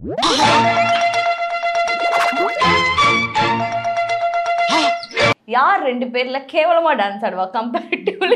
யார் ரெண்டு பேர்ல கேவலமா டான்ஸ் ஆடுவா கம்பேரிட்டிவ்லி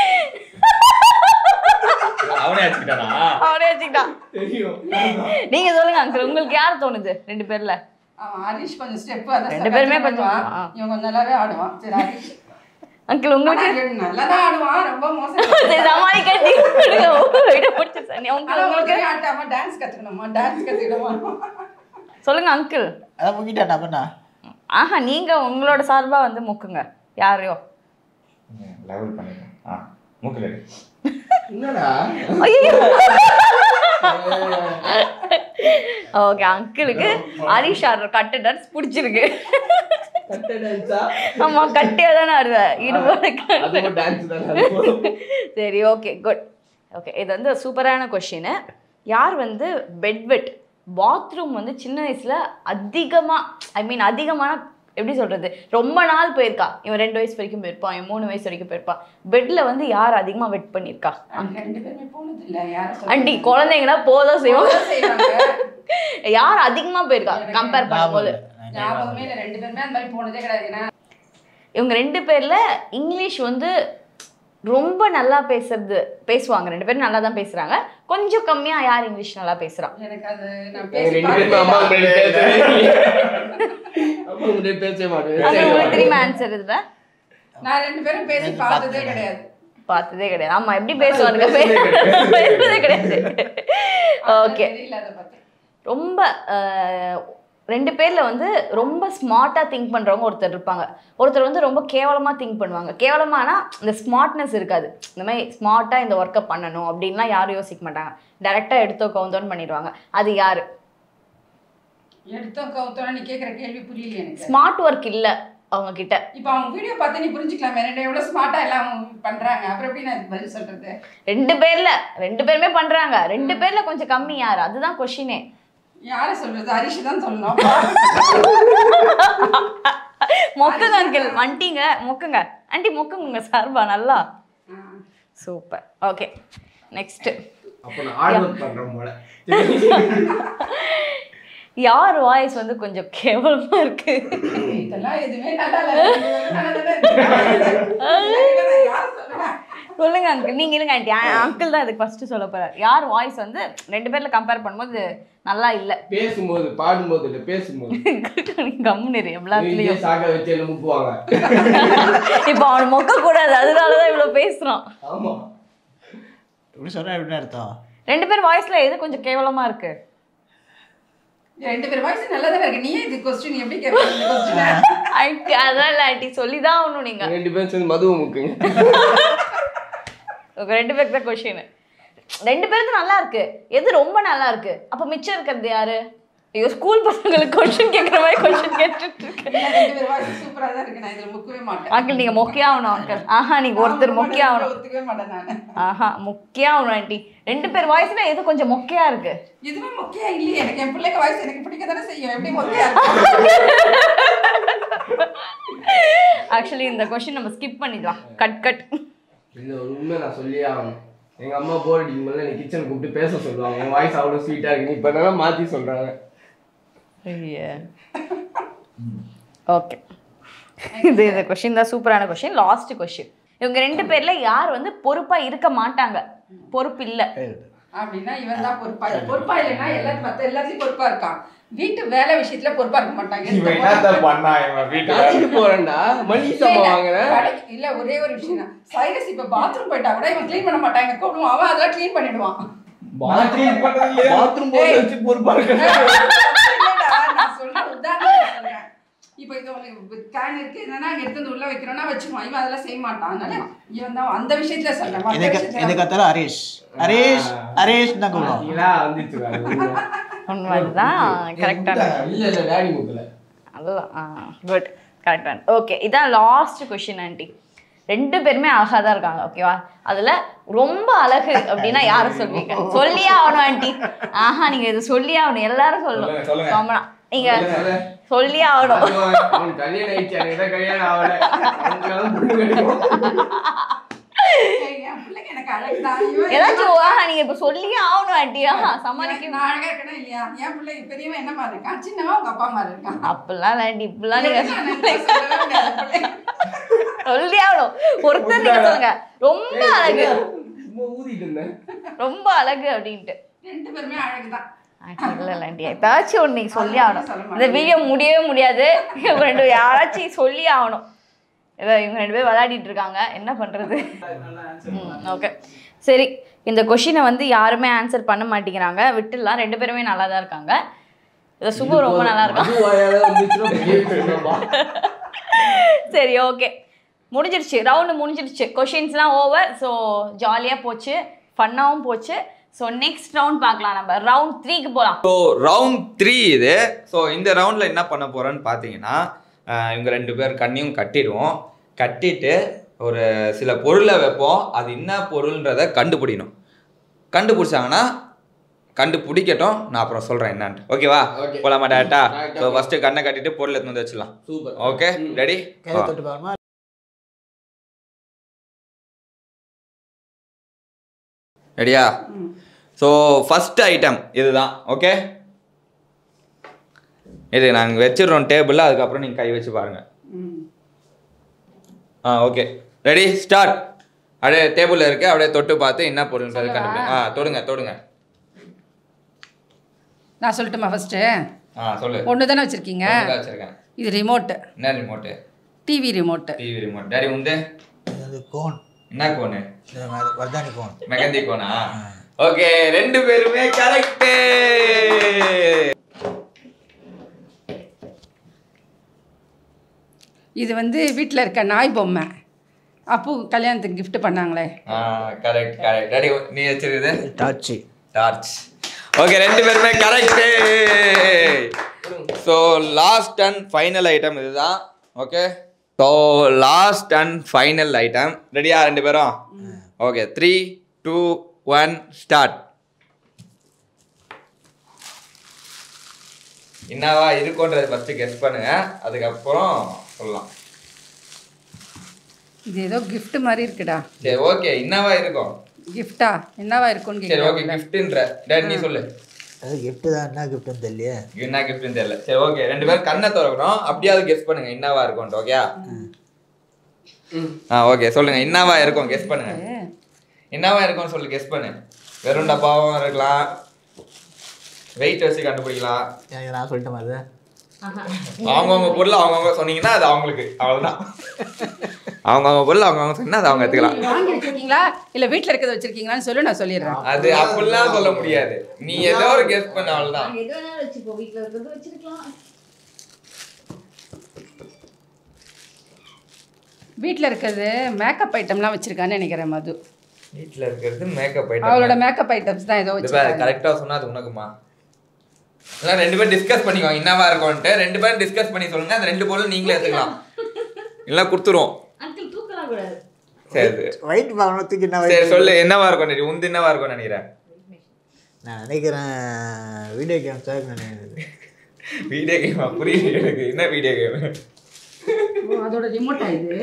அவனே அடிச்சுக்கிட்டானா அவனே வச்சுக்கிட்டான் தெரியும் நீங்க சொல்லுங்க அங்கிள் உங்களுக்கு யார் தோணுது ரெண்டு பேர்ல அவன் ஹரிஷ் கொஞ்சம் ஸ்டெப் ரெண்டு பேருமே கொஞ்சம், ஆ. இவன் கொஞ்சம் நல்லாவே ஆடுவான் சரி ஹரிஷ் அங்கிள் உங்களுக்கு ஆனா இவன் நல்லாதான் ஆடுவான் ரொம்ப மோசம் சரி சமாளிக்காட்டி விட பிடிச்சி சார் ஆனா உங்களுக்கு உங்களுக்கு ஆட்டாம டான்ஸ் கத்துக்கணுமா டான்ஸ் கத்துக்கணுமா சொல்லுங்க அங்கிள் அதான் முக்கிட்டான் அப்பண்ணா ஆஹா நீங்க உங்களோட சார்பா வந்து முக்குங்க யாரையோ லெவல் பண்ணிருக்கேன் ஆ மூக்கில் அடி. என்னடா ஓகே அங்கிளுக்கு ஹரிஷ் ஆடுற கட்டு டான்ஸ் பிடிச்சிருக்கு கட்ட டான்ஸா ஆமா கட்டியா தானே ஆடுவேன் ஈடுபாடு அதுவும் டான்ஸ் தானே அதுவும். சரி ஓகே குட் ஓகே இது வந்து சூப்பரான கொஷின் யார் வந்து பெட்வெட் பாத்ரூம் வந்து சின்ன வயசுல அதிகமா ஐ மீன் அதிகமான எப்படி சொல்றது ரொம்ப நாள் போயிருக்கா இவன் ரெண்டு வயசு வரைக்கும் போயிருப்பான் இவன் மூணு வயசு வரைக்கும் போயிருப்பான் பெட்ல வந்து யார் அதிகமா வெட் பண்ணியிருக்கா அவங்க ரெண்டு பேருமே போனது இல்ல யாரும் ஆண்டி குழந்தைங்கன்னா போதும் செய்வாங்க செய்வாங்க யார் அதிகமா போயிருக்கா கம்பேர் பண்ணும்போது ஞாபகமே இல்ல ரெண்டு பேருமே அந்த மாதிரி போனதே கிடையாது ஏன்னா இவங்க ரெண்டு பேர்ல இங்கிலீஷ் வந்து ரொம்ப நல்லா பேசுறது பேசுவாங்க ரெண்டு பேரும் நல்லா தான் பேசுறாங்க கொஞ்சம் கம்மியா யார் இங்கிலீஷ் நல்லா பேசுறா எனக்கு அது நான் எங்க பேசி ரெண்டு பேரும் அம்மா பார்த்ததே முன்னாடி இல்ல. பேசவே அம்மா முன்னாடி பேசவே அது மாட்டேன் உங்களுக்கு தெரியுமா ஆன்சர் இதுல நான் ரெண்டு பேரும் பேசி பார்த்ததே கிடையாது பார்த்ததே கிடையாது ஆமா எப்படி பேசுவாங்க பேசுனதே கிடையாது. பேசுறதே கிடையாது ஓகே தெரியல அதை பத்தி ரொம்ப அஹ், ரெண்டு பேர்ல வந்து ரொம்ப ஸ்மார்ட்டா திங்க் பண்றவங்க ஒருத்தர் இருப்பாங்க ஒருத்தர் வந்து ரொம்ப கேவலமா திங்க் பண்ணுவாங்க கேவலமானா இந்த ஸ்மார்ட்னஸ் இருக்காது இந்த மாதிரி ஸ்மார்ட்டா இந்த ஒர்க்கை பண்ணணும் அப்படின்லாம் யாரும் யோசிக்க மாட்டாங்க டைரக்டா எடுத்தோ கவுந்தோன்னு பண்ணிடுவாங்க அது யாரு எடுத்தோம் கவுத்தோம் நீ கேக்குற கேள்வி புரியல எனக்கு ஸ்மார்ட் ஒர்க் இல்ல அவங்க கிட்ட இப்போ அவங்க வீடியோ பார்த்து நீ புரிஞ்சுக்கலாமே ரெண்டு எவ்வளவு ஸ்மார்ட்டா எல்லாம் பண்றாங்க அப்புறம் எப்படி நான் இதுக்கு பதில் சொல்றது ரெண்டு பேர்ல ரெண்டு பேருமே பண்றாங்க ரெண்டு பேர்ல கொஞ்சம் கம்மி யாரு அதுதான் கொஷினே யார சொல்றது ஹரிஷ் தான் சொல்லணும் மொக்குங்க அங்கிள் வந்துட்டீங்க மொக்குங்க ஆண்டி மொக்குங்க உங்க சார்பா நல்லா ஆ. சூப்பர் ஓகே நெக்ஸ்ட் அப்ப நான் ஹார்ட் ஒர்க் பண்றேன் போல யார் வாய்ஸ் வந்து கொஞ்சம் கேவலமா இருக்கு இதெல்லாம் எதுவுமே நல்லா இல்ல நல்லதானே இருக்கு. யார் சொல்றா? சொல்லுங்க அங்கிள் நீங்க இருங்க ஆண்டி அங்கிள் தான் இதுக்கு ஃபர்ஸ்ட் சொல்ல போறாரு யார் வாய்ஸ் வந்து ரெண்டு பேர்ல கம்பேர் பண்ணும்போது நல்லா இல்ல பேசும்போது பாடும்போது இல்ல பேசும்போது கம்முன்னு இரு நீங்க எல்லாத்துலயும் சாக வச்சு என்ன முக்குவாங்க இப்போ அவன் மொக்க கூடாது அதனாலதான் இவ்வளவு பேசுறான் ஆமா இப்படி சொன்னா எப்படின்னு அர்த்தம் ரெண்டு பேர் வாய்ஸ்ல எது கொஞ்சம் கேவலமா இருக்கு ரெண்டு பேர் வாய்ஸ் நல்லா தானே இருக்கு நீயே இது கொஸ்டின் எப்படி கேட்ப இந்த கொஸ்டின் ஆண்டி அதான் இல்ல ஆண்டி சொல்லிதான் ஆகணும் நீங்க ரெண்டு பேரும் சேர்ந்து மதுவை முக்குங்க உங்க ரெண்டு பேருக்கு தான் கொஷின் ரெண்டு பேருக்கு நல்லா இருக்கு எது ரொம்ப நல்லா இருக்கு அப்ப மிச்சம் இருக்கிறது யாரு ஐயோ ஸ்கூல் பசங்களுக்கு கொஷின் கேட்குற மாதிரி கொஷின் கேட்டுட்டு இருக்கு இல்ல, ரெண்டு பேர் வாய்ஸ் சூப்பரா தான் இருக்கு நான் இதுல முக்கவே மாட்டேன் அங்கிள் நீங்க மொக்கையா ஆகணும் அங்கிள் ஆஹா நீங்க ஒருத்தர் மொக்கையா ஆகணும் ஒத்துக்கவே மாட்டேன் நானு ஆஹா மொக்கையா ஆகணும் ஆண்டி ரெண்டு பேர் வாய்ஸ்ல எது கொஞ்சம் மொக்கையா இருக்கு எதுவுமே முக்கியம் இல்லையே எனக்கு என் பிள்ளைங்க வாய்ஸ் எனக்கு பிடிக்க தானே செய்யும் எப்படி முக்கியம் இருக்கும்? ஆக்சுவலி இந்த கொஷின் நம்ம ஸ்கிப் பண்ணிடலாம் கட் கட் இந்த ஒரு உண்மை நான் சொல்லியே ஆகணும் எங்க அம்மா போர் அடிக்கும் போது நீ கிச்சன் கூப்பிட்டு பேச சொல்லுவாங்க என் வாய்ஸ் அவ்வளவு ஸ்வீட்டா இருக்கு நீ இப்ப என்னன்னா மாத்தி சொல்றாங்க ஓகே இது இந்த கொஷின் தான் சூப்பரான கொஷின் லாஸ்ட் கொஷின் இவங்க ரெண்டு பேர்ல யார் வந்து பொறுப்பா இருக்க மாட்டாங்க பொறுப்பு இல்ல அப்படின்னா இவன் தான் பொறுப்பா பொறுப்பா இல்லைன்னா எல்லாத்தையும் மத்த எல்லாத்தையும் பொறுப்பா இருக்கான் வீட்டு வேலை விஷயத்துல பொறுப்பா இருக்க மாட்டாங்க இவன் எடுத்த என்னத்த பொறுப்பா- பண்ணா இவன் வீட்டுல கடைக்கு போறேன்டா மளிகை இல்ல, சாமான் இல்ல, வாங்குறேன் கடைக்கு- இல்ல ஒரே ஒரு விஷயம் தான் சைரஸ் இப்ப பாத்ரூம் போயிட்டா கூட இவன் க்ளீன் பண்ண மாட்டாங்க கூப்பிடுவான் அவன் அதெல்லாம் க்ளீன் பண்ணிடுவான் பாத்ரூம் பண்றது இல்லையா? பாத்ரூம் போட்டு வச்சு பொறுப்பா இருக்கு இல்லடா, நான் சொல்றேன், உதாரணத்துக்கு சொல்றேன். இப்ப இது உங்களுக்கு கேன் இருக்கு என்னன்னா அங்க எடுத்து வந்து உள்ள வைக்கிறோம்னா வச்சுக்குவான் இவன் அதெல்லாம் செய்ய மாட்டான் அதனால இவன் தான் அந்த விஷயத்துல சொல்றேன் மத்த இதுக்கு விஷயத்துல- இதுக்கு அத்தாலும் ஹரீஷ் ஹரீஷ் ஹரீஷ் தான் கூப்பிடுவோம் பாத்தீங்களா வந்துச்சு பாரு, உண்மை. உண்மைதான் கரெக்டான இல்ல இல்ல டாடி முக்கல அதுதான் குட் கரெக்டான ஓகே இதான் லாஸ்ட் கொஷின் ஆண்டி ரெண்டு பேருமே அழகா தான் இருக்காங்க ஓகேவா அதுல ரொம்ப அழகு அப்படின்னா யாரை சொல்வீங்க சொல்லியே ஆகணும் ஆண்டி ஆஹா நீங்க இது சொல்லியே ஆகணும் எல்லாரும் சொல்லுங்க, சொல்லணும் சொல்லுங்க. காமனா நீங்க சொல்லுங்க. சொல்லியே ஆகணும் அவனுக்கு கல்யாணம் ஆயிடுச்சு எனக்கு தான் கல்யாணம் ஆகல அவனுக்கு பொண்ணு கிடைக்கும் ஏய், என் பிள்ளைங்க எனக்கு அழகுதான். இவன் ஏதாச்சும் வா, நீங்க இப்ப சொல்லியே ஆகணும் ஆண்டியா சமாளிக்க எனக்கு நான் அழகா இருக்கேனா இல்லையா என் பிள்ளை பெரியவன் என்ன மாதிரி இருக்கான் சின்னவன் உங்க அப்பா மாதிரி இருக்கான் அப்படிலாம் இல்லாண்டி இப்படிலாம் நீங்க நான் நினைச்சா சொல்லவே முடியாது பிள்ளைங்க. சொல்லி ஆகணும் ஒருத்தர் நீங்க சொல்லுங்க ரொம்ப அழகு சும்மா ஊதிட்டு இருந்தேன் ரொம்ப அழகு அப்படின்ட்டு ரெண்டு பேருமே அழகுதான் இல்ல இல்லண்டி ஏதாச்சும் ஒன்று நீங்க சொல்லி ஆகணும் சொல்ல இந்த வீடியோ முடியவே முடியாது இவங்க ரெண்டு யாராச்சும் சொல்லி ஆகணும் ஏதோ இவங்க ரெண்டு பேரும் விளையாடிட்டு இருக்காங்க என்ன பண்றது ஓகே சரி இந்த கொஷினை வந்து யாருமே ஆன்சர் பண்ண மாட்டேங்கிறாங்க விட்டுலாம் ரெண்டு பேருமே நல்லா தான் இருக்காங்க இதை சுபு ரொம்ப நல்லா இருக்கான் மது வாயால வந்துச்சுன்னா பெரிய விஷயம் தான்பா. சரி ஓகே முடிஞ்சிருச்சு ரவுண்டு முடிஞ்சிருச்சு கொஷின்ஸ்லாம் ஓவர் ஸோ ஜாலியாக போச்சு ஃபன்னாகவும் போச்சு ஸோ நெக்ஸ்ட் ரவுண்ட் பார்க்கலாம் நம்ம ரவுண்ட் த்ரீக்கு போகலாம் ஸோ ரவுண்ட் த்ரீ இது ஸோ இந்த ரவுண்டில் என்ன பண்ண போகிறோன்னு பார்த்தீங்கன்னா ஆஹ் இவங்க ரெண்டு பேர் கண்ணையும் கட்டிடுவோம் கட்டிட்டு ஒரு சில பொருளை வைப்போம் அது என்ன பொருள்ன்றதை கண்டுபிடிக்கணும் கண்டுபிடிச்சாங்கன்னா கண்டுபிடிக்கட்டும் நான் அப்புறம் சொல்கிறேன் என்னான்ட்டு ஓகேவா Okay. போலாமா டேட்டா Right, ஸோ okay. ஃபஸ்ட்டு கண்ணை கட்டிட்டு பொருள் எடுத்து வந்து வச்சிடலாம் சூப்பர் ஓகே ம். ரெடி கையில தொட்டு பாருமா ரெடியா ம். ஸோ ஃபஸ்ட் ஐட்டம் இதுதான் ஓகே இது நாங்கள் வச்சிடுறோம் டேபிளில் அதுக்கப்புறம் நீங்கள் கை வச்சு பாருங்கள் ம். ஆ ஓகே ரெடி ஸ்டார்ட் அப்படியே டேபிளில் இருக்கு அப்படியே தொட்டு பார்த்து என்ன பொருள்ன்றது கண்டுபிடி ஆ தொடுங்க தொடுங்க நான் சொல்லட்டுமா ஃபர்ஸ்ட் ஆ சொல்லு ஒன்று தானே வச்சிருக்கீங்க ஒண்ணுதான் வச்சிருக்கேன் இது ரிமோட்டு என்ன remote TV remote TV remote daddy உண்டு இது வந்து கோன் என்ன கோனு இது ம- வர்தானி கோன் மெகந்தி கோனா ஓகே ரெண்டு பேருமே கரெக்ட் இது வந்து வீட்டில் இருக்க நாய் பொம்மை அப்பு கல்யாணத்துக்கு gift பண்ணாங்களே ஆ கரெக்ட் கரெக்ட் டேடி நீ வச்சிருக்குது டார்ச்சி டார்ச் ஓகே ரெண்டு பேருமே correct so last and final item இதுதான் okay so last and final item ரெடியா ரெண்டு பேரும் okay three two one start என்னவா இருக்கும்ன்றது ஃபர்ஸ்ட் கெஸ் பண்ணுங்க அதுக்கப்புறம் சொல்லலாம் இது ஏதோ gift மாதிரி இருக்குடா சரி ஓகே என்னவா இருக்கும் கிஃப்டா என்னவா இருக்கும்னு சரி ஓகே கேட்குறேன் கிஃப்ட்ன்ற டேட் நீ சொல்லு அது gift தான் என்ன கிஃப்ட்னு தெரியலையே என்ன கிஃப்ட்னு தெரியல சரி ஓகே ரெண்டு பேரும் கண்ணை திறக்கணும் அப்படியாவது கெஸ் பண்ணுங்க என்னவா இருக்கும்ட்டு ஓகே ஆ ஓகே சொல்லுங்க என்னவா இருக்கும் கெஸ் பண்ணுங்க என்னவா இருக்கும்னு சொல்லி கெஸ் பண்ணு வெறும் டப்பாவும் இருக்கலாம் வெயிட் வச்சு கண்டுபிடிக்கலாம் எனக்கு நான் சொல்லிட்டேன் அது அவங்கவுங்க பொருள் அவங்கவுங்க சொன்னீங்கன்னா அது அவங்களுக்கு அவ்வளவுதான் அவங்கவுங்க பொருள் அவங்கவுங்க சொன்னா அது அவங்க எடுத்துக்கலாம் வாங்கி வச்சிருக்கீங்களா இல்ல வீட்ல இருக்கிறத வச்சிருக்கீங்களான்னு சொல்லி நான் சொல்லிடுறேன் அது அப்படிலாம் சொல்ல முடியாது நீ ஏதோ ஒரு கெஸ் பண்ண அவ்வளவுதான் எது வேணாலும் வச்சுப்போம் வீட்டில் இருக்கிறது வச்சிருக்கலாம் வீட்ல இருக்கிறது மேக்கப் ஐட்டம்லாம் வச்சிருக்கான்னு நினைக்கிறேன் மது வீட்டுல இருக்கிறது மேக்கப் அவளோட ஐட்டம் மேக்கப் ஐட்டம்ஸ் தான் ஏதோ வச்சிருக்காங்க கரெக்டா சொன்னா அது உனக்குமா எல்லாம் ரெண்டு பேரும் டிஸ்கஸ் பண்ணிக்கோங்க என்னவா இருக்கும்ட்டு ரெண்டு பேரும் டிஸ்கஸ் பண்ணி சொல்லுங்க அந்த ரெண்டு பொருளும் நீங்களே எடுத்துக்கலாம் இல்ல கொடுத்துருவோம் அங்கிள் தூக்கலாம் கூடாது சரி சரி. வெயிட் பார்க்கணும் தூக்கி என்ன சரி weight? சொல்லு என்னவா இருக்கும் நினைக்கிறேன் உந்து என்னவா இருக்கும் நினைக்கிறேன் நான் நினைக்கிறேன் வீடியோ கேம்ஸ் தான் நினைக்கிறேன் வீடியோ கேமா புரியல எனக்கு என்ன வீடியோ கேம் அதோட ரிமோட்டா இது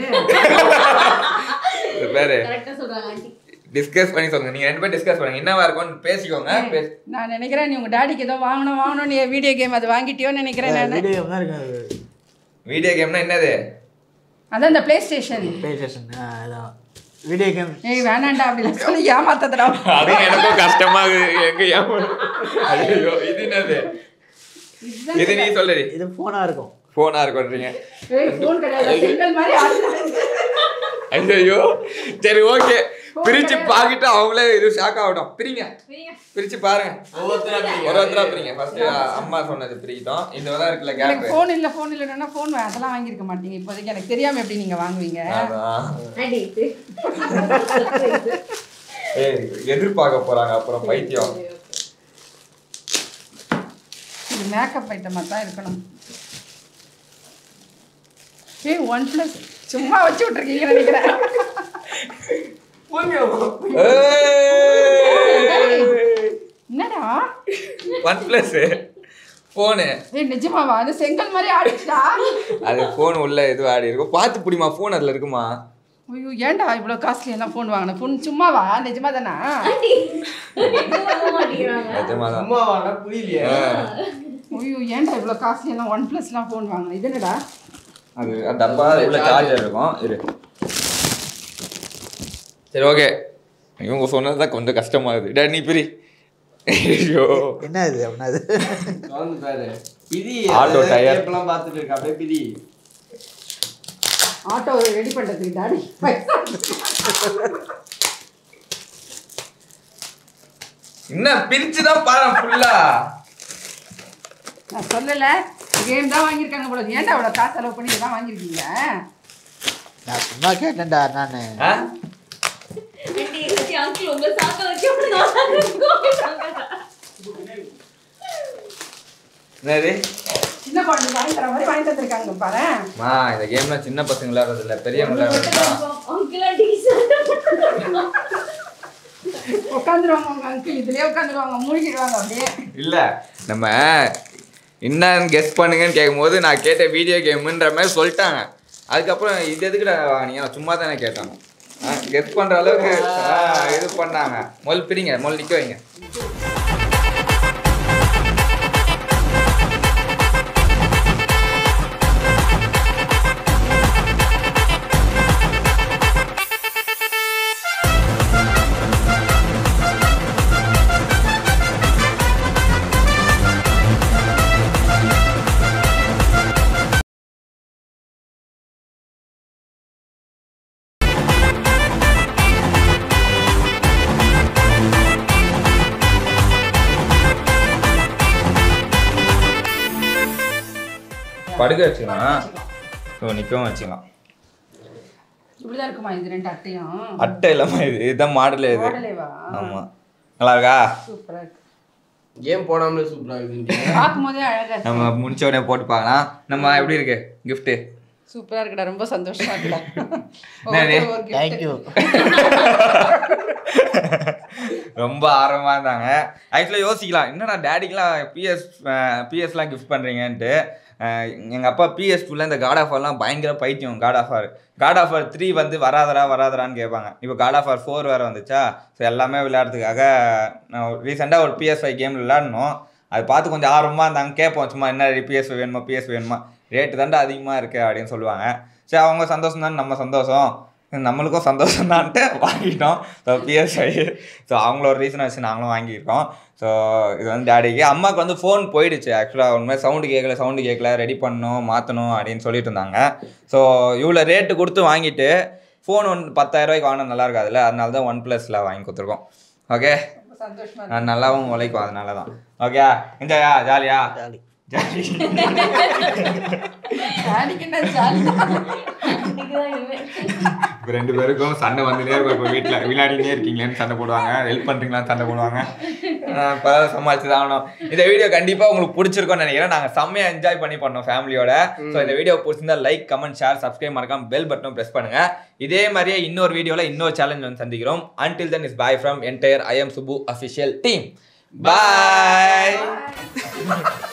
பேரு கரெக்டாக சொல்கிறாங்க ஆண்டி டிஸ்கஸ் பண்ணி சொல்லுங்க நீங்க ரெண்டு பேரும் டிஸ்கஸ் பண்ணுங்க என்னவா இருக்கும்னு பேசிக்கோங்க பேசி- நான் நினைக்கிறேன் நீ உங்க டாடிக்கு ஏதோ வாங்கணும் வாங்கணும் நீ வீடியோ கேம் அது வாங்கிட்டியோன்னு நினைக்கிறேன் நான் வீடியோ கேம் தான் இருக்கு அது வீடியோ கேம்னா என்னது அதான் இந்த பிளே ஸ்டேஷன் ப்ளே ஸ்டேஷன் அதான் வீடியோ கேம் ஏய் வேணாண்டா அப்படிலாம் சொல்லி ஏமாத்ததுடா அது எனக்கும் கஷ்டமா இருக்கு. எங்க ஏன் ஐயோ இது என்னது இது நீ சொல்லுடி இது ஃபோனாக இருக்கும் போனா இருக்கும்ன்றீங்க ஏய் ஃபோன் கிடையாது செங்கல் மாதிரி ஆடுது. ஐயோ சரி ஓகே பிரிச்சு பாக்கிட்டு அவங்களே இது ஷாக் ஆகட்டும் பிரிங்க பிரிச்சு பாருங்க ஒரு ஒருத்தரா பிரிங்க ஃபர்ஸ்ட் அம்மா சொன்னது பிரிக்கிட்டோம் இந்த தான் இருக்குல்ல எனக்கு கேப் ஃபோன் இல்ல ஃபோன் இல்லைன்னா ஃபோன் அதெல்லாம் வாங்கியிருக்க மாட்டீங்க இப்போதைக்கு எனக்கு தெரியாம எப்படி நீங்க வாங்குவீங்க ஆண்டி இது ஏய் எதிர்பார்க்க போறாங்க அப்புறம் பைத்தியம் இது மேக்கப் ஐட்டமாக தான் இருக்கணும் ஏய் ஒன் ப்ளஸ் சும்மா வச்சு விட்ருக்கீங்கன்னு நினைக்கிறேன் என்னடா ஒன் பிளஸ் ஃபோனு ஏய் நிஜமாவா அது செங்கல் மாதிரி ஆடிச்சுடா அது ஃபோன் உள்ள இது ஆடி இருக்கும் பார்த்து பிடிமா ஃபோன் அதில் இருக்குமா ஐயோ ஏன்டா இவ்வளோ காஸ்ட்லி எல்லாம் ஃபோன் வாங்கின ஃபோன் சும்மாவா நிஜமா தானா நிஜமாதான் அம்மா வாடா புரியலையே ஐயோ ஏன்டா இவ்வளோ காஸ்ட்லி எல்லாம் ஒன் ப்ளஸ்லாம் ஃபோன் வாங்கின இது என்னடா அது டப்பா உள்ள சார்ஜர் இருக்கும் இரு சரி ஓகே இவங்க சொன்னது தான் கொஞ்சம் கஷ்டமா இருக்குது டே நீ பிரி ஐயோ என்ன இது அப்படின்னா இது வந்து பாரு பிதி Auto tire. இப்பெல்லாம் பார்த்துட்டு இருக்க அப்படியே பிதி ஆட்டோ ரெடி பண்ணுறதுக்கு டாடி பைசா என்ன பிரிச்சு தான் பாரு ஃபுல்லா நான் சொல்லலை கேம் தான் வாங்கியிருக்காங்க போல இருக்கு. ஏன்டா அவ்வளோ காசு செலவு பண்ணி இதெல்லாம் வாங்கியிருக்கீங்க நான் சும்மா கேட்டேன்டா நான் அங்கிள் உங்க சாக்க வச்சு என்னது சின்ன குழந்தை வாங்கி தர மாதிரி வாங்கி தந்துருக்காங்க பாரு மா இந்த கேம்ல சின்ன பசங்க விளையாடுறது இல்ல பெரியவங்க விளையாடுறது உட்காந்துருவாங்க உங்க அங்கிள் இதுலயே உட்காந்துருவாங்க மூழ்கிடுவாங்க அப்படியே இல்ல நம்ம என்னன்னு கெஸ் பண்ணுங்கன்னு கேட்கும்போது நான் கேட்ட வீடியோ கேமுன்ற மாதிரி சொல்லிட்டாங்க அதுக்கப்புறம் இது எதுக்குடா நீங்க நான் சும்மா தானே கேட்டாங்க கெஸ் பண்ற அளவுக்கு ஆ, இது பண்ணாங்க முதல் பிரிங்க முதல் நிக்க வைங்க படுக்க வச்சுக்கலாம் ஸோ நிற்கவும் வச்சுக்கலாம் இப்படிதான் இருக்குமா இது ரெண்டு அட்டையும் அட்டை இல்லாம இது இதுதான் மாடல் இது மாடலேவா ஆமா நல்லா இருக்கா சூப்பரா இருக்கு கேம் போடாமலே சூப்பரா இருக்கு பார்க்கும் போதே அழகா இருக்கு நம்ம முடிச்ச உடனே போட்டு பார்க்கலாம் நம்ம எப்படி இருக்கு கிஃப்ட்டு சூப்பரா இருக்குடா ரொம்ப சந்தோஷமா இருக்குடா என்னது? ஒவ்வொரு ஒரு gift. தேங்க்யூ ரொம்ப ஆர்வமாக இருந்தாங்க ஆக்சுவலாக யோசிக்கலாம் என்னடா டேடிக்கெலாம் பிஎஸ் பிஎஸ்லாம் கிஃப்ட் பண்ணுறீங்கன்ட்டு எங்கள் அப்பா பிஎஸ் டூவில் இந்த காட் ஆஃப் வார்லாம் பயங்கர பைத்தியம் God of War God of War three வந்து வராதரா வராதரான்னு கேட்பாங்க இப்போ காட் ஆஃப் வார் ஃபோர் வேறு வந்துச்சா ஸோ எல்லாமே விளையாடுறதுக்காக நான் ரீசெண்டாக ஒரு பிஎஸ் ஃபைவ் கேம் விளையாடணும் அது பார்த்து கொஞ்சம் ஆர்வமாக இருந்தாங்க கேட்போம் சும்மா என்ன பிஎஸ் வேணுமா பிஎஸ் வேணுமா ரேட்டு தாண்டா அதிகமாக இருக்கு அப்படின்னு சொல்லுவாங்க சரி அவங்க சந்தோஷம் தான் நம்ம சந்தோஷம் நம்மளுக்கும் சந்தோஷம் தான்ட்டு வாங்கிட்டோம் ஸோ பிஎஸ்ஐ ஸோ அவங்களோட ரீசனை வச்சு நாங்களும் வாங்கியிருக்கோம் ஸோ இது வந்து டேடிக்கு அம்மாவுக்கு வந்து ஃபோன் போயிடுச்சு ஆக்சுவலாக உண்மையாக சவுண்டு கேட்கல சவுண்டு கேட்கல ரெடி பண்ணணும் மாற்றணும் அப்படின்னு சொல்லிட்டு இருந்தாங்க ஸோ இவ்வளோ ரேட்டு கொடுத்து வாங்கிட்டு ஃபோன் ஒன்று பத்தாயிரரூபாய்க்கு வாங்கினா நல்லா இருக்காதுல்ல அதனால தான் ஒன் ப்ளஸில் வாங்கி கொடுத்துருக்கோம் ஓகே ரொம்ப சந்தோஷமா இருக்கு நான் நல்லாவும் உழைக்கும் அதனால தான் ஓகே என்ஜாயா ஜாலியா ஜாலி ஜாலி டாடிக்கு என்ன ஜாலி இப்போ ரெண்டு பேருக்கும் சண்டை வந்துட்டே இருக்கும் இப்போ வீட்டில் விளையாடினே இருக்கீங்களேன்னு சண்டை போடுவாங்க ஹெல்ப் பண்ணுறீங்களான்னு சண்டை போடுவாங்க இப்போ சமாளிச்சு தான் ஆகணும் இந்த வீடியோ கண்டிப்பாக உங்களுக்கு பிடிச்சிருக்கும்னு நினைக்கிறேன் நாங்கள் செம்மையாக என்ஜாய் பண்ணி பண்ணோம் ஃபேமிலியோட ஸோ இந்த வீடியோ பிடிச்சிருந்தா லைக் கமெண்ட் ஷேர் சப்ஸ்கிரைப் மறக்காம பெல் பட்டனும் ப்ரெஸ் பண்ணுங்க இதே மாதிரியே இன்னொரு வீடியோவில் இன்னொரு சேலஞ்ச் வந்து சந்திக்கிறோம் until then is bye from entire I am Subu official team bye